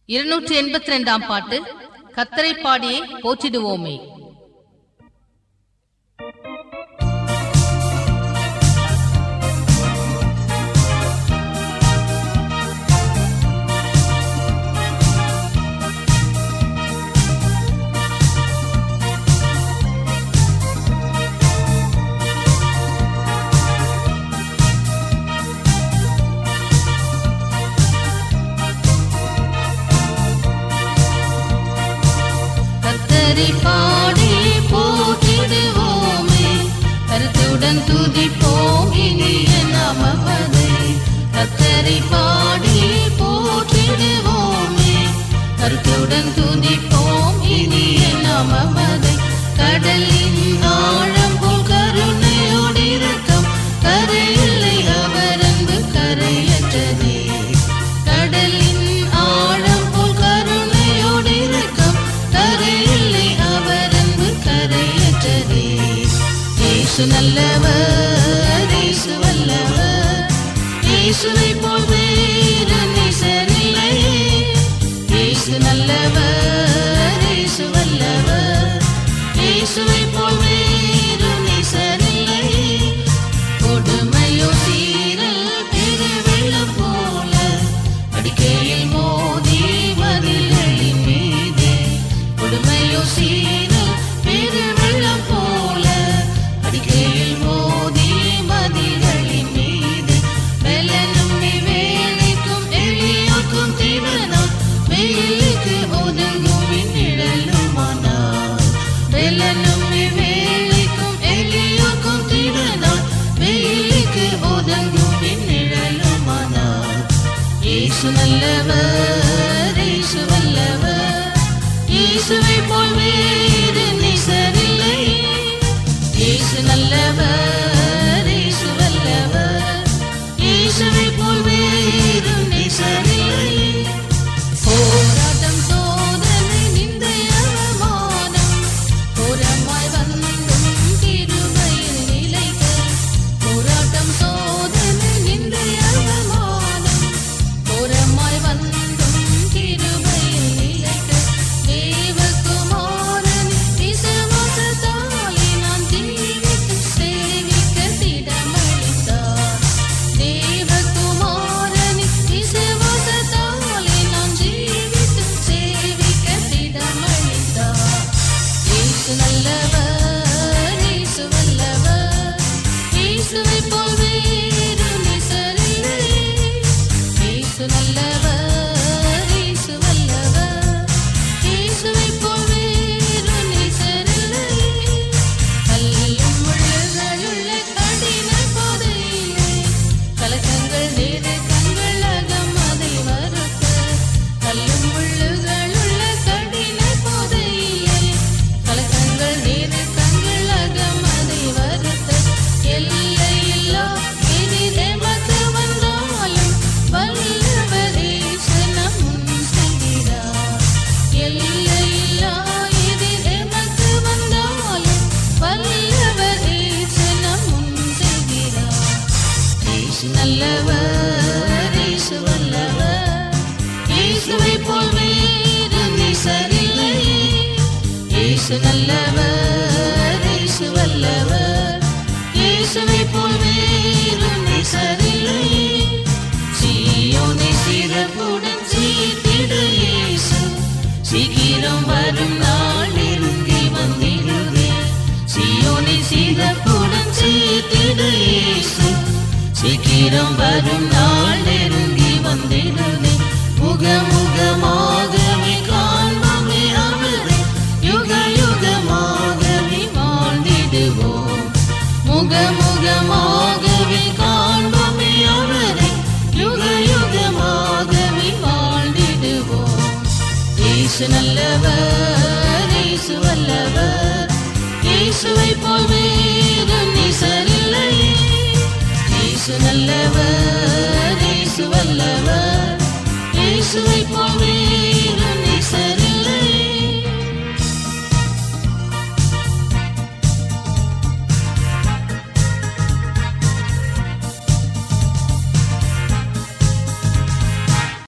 இருநூற்றி எண்பத்தி ரெண்டாம் பாட்டு கத்தரை பாடியே போற்றிடுவோமே கத்தரை பாடி போற்றிடுவோமே கருத்துடன் துதிப்போம் இனிய நமவதை கத்தரை பாடி போற்றிடுவோமே கருத்துடன் துதிப்போம் இனிய நமவதை கடலின் ஆழம் போல் கருணையோடு இரக்கம் கரையில்லை அவர் அன்பு கரையற்றதே கடலின் ஆழம் போல் கருணையோடு இரக்கம் கரையில்லை அவர் அன்பு கரையற்றதே இயேசு நல்லவர் இயேசு வல்லவர் இயேசுவை போல் வேறு நேசரில்லை இயேசு நல்லவர் இயேசு வல்லவர் இயேசுவை போல் வேறு நேசரில்லை கொடுமையோ சீரல் பெருவெள்ளம் போல அடிக்கையில் மோதி மதில்களின் மீதே கொடுமையோ சீரல் பெருவெள்ளம் போல அடிக்கையில் மோதி மதில்களின் மீது வெள்ளனும் வேலைக்கும் எளியோக்கும் தீவனம் வெயிலுக்கு ஒதுங்கும் நிழலுமானார் வெள்ளனும் வேலைக்கும் எளியோக்கும் தீவனம் வெயிலுக்கு ஒதுங்கும் நிழலுமானார் இயேசு நல்லவர் இயேசு வல்லவர் இயேசுவை போல் வேறு நிசரில்லை இயேசு நல்லவர் இயேசு வல்லவர் இயேசுவை போல் வேறு நிசரில்லை போராட்டம் சோதனை நிந்தை அவமானம் புறமாய் வந்தும் திருமையில் நிலைக்க போராட்டம் சோதனை நிந்தை அவமானம் புறமாய் வந்தும் திருமையில் நிலைக்க தேவகுமாரன் விசுவாசத்தாலே நான் ஜீவித்து சேவிக்க திடமளித்தார் தேவகுமாரன் விசுவாசத்தாலே நான் ஜீவித்து சேவிக்க திடமளித்தார் இயேசு நல்லவர் இயேசு வல்லவர் இயேசுவை போல் வேறு நேசரில்லை இயேசு நல்லவர் இயேசு வல்லவர் இயேசுவை போல் வேறு நேசரில்லை கல்லும் முள்ளுகளுள்ள கடின பாதையிலே கலக்கங்கள் நேரு கண்கள் அகம் அதை மறுக்க கல்லும் முள்ளுகளுள்ள கடின பாதையிலே கலக்கங்கள் நேரு கண்கள் அகம் அதை வருத்த எல்லையில்லா எதிரே மக்கு வந்தாலும் வல்லவர் இயேசு நம் முன் செல்கிறார் எல்லையில்லா எதிரே மக்கு வந்தாலும் வல்லவர் இயேசு நம் முன் செல்கிறார் இயேசு நல்லவர் இயேசு வல்லவர் இயேசுவை போல் வேறு நேசரில்லை இயேசு நல்லவர் இயேசு வல்லவர் இயேசுவை போல் வேறு நேசரில்லை சீயோனை சிறப்புடன் சீர்த்திடு இயேசு சீக்கிரம் வரும் நாள் நெருங்கி வந்திடுவே சீயோனை சிறப்புடன் சீர்த்திடு இயேசு சீக்கிரம் வரும் நாள் நெருங்கி வந்திடுவே முகமுகமாகவே காண்போமே அவரை யுக யுகமாகவே வாழ்ந்திடுவோம் முகமுகமாகவே காண்போமே அவரை யுக யுகமாகவே வாழ்ந்திடுவோம் இயேசு நல்லவர் இயேசு வல்லவர் இயேசுவை போல் வேறு நிசரில்லை இயேசு நல்லவர் இயேசு வல்லவர் இயேசுவை போல்